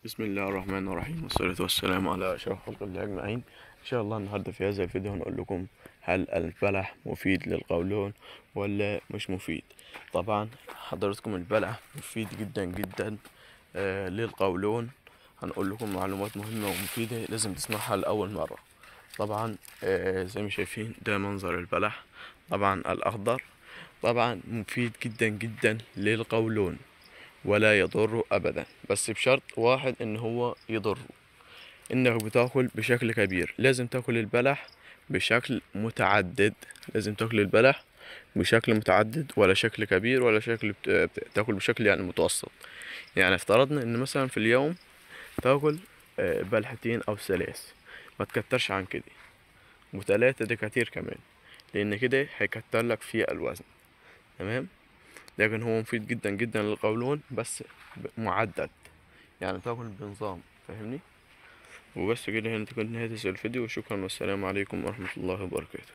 بسم الله الرحمن الرحيم والصلاة والسلام على أشرف خلق الله أجمعين إن شاء الله النهاردة في هذا الفيديو هنقول لكم هل البلح مفيد للقولون ولا مش مفيد طبعا حضراتكم البلح مفيد جدا جدا آه للقولون هنقول لكم معلومات مهمة ومفيدة لازم تسمعها لأول مرة طبعا آه زي ما شايفين ده منظر البلح طبعا الأخضر طبعا مفيد جدا جدا للقولون ولا يضره ابدا بس بشرط واحد ان هو يضره انك بتاكل بشكل كبير لازم تاكل البلح بشكل متعدد لازم تاكل البلح بشكل متعدد ولا شكل كبير ولا شكل بت- بت- تاكل بشكل يعني متوسط يعني افترضنا ان مثلا في اليوم تاكل آه، بلحتين او ثلاث ما تكترش عن كده وتلاتة ده كتير كمان لان كده هيكتر لك في الوزن تمام لكن هو مفيد جدا جدا للقولون بس ب- معدد يعني تاكل بنظام فاهمني وبس كده هنا تكون نهاية الفيديو وشكرا والسلام عليكم ورحمة الله وبركاته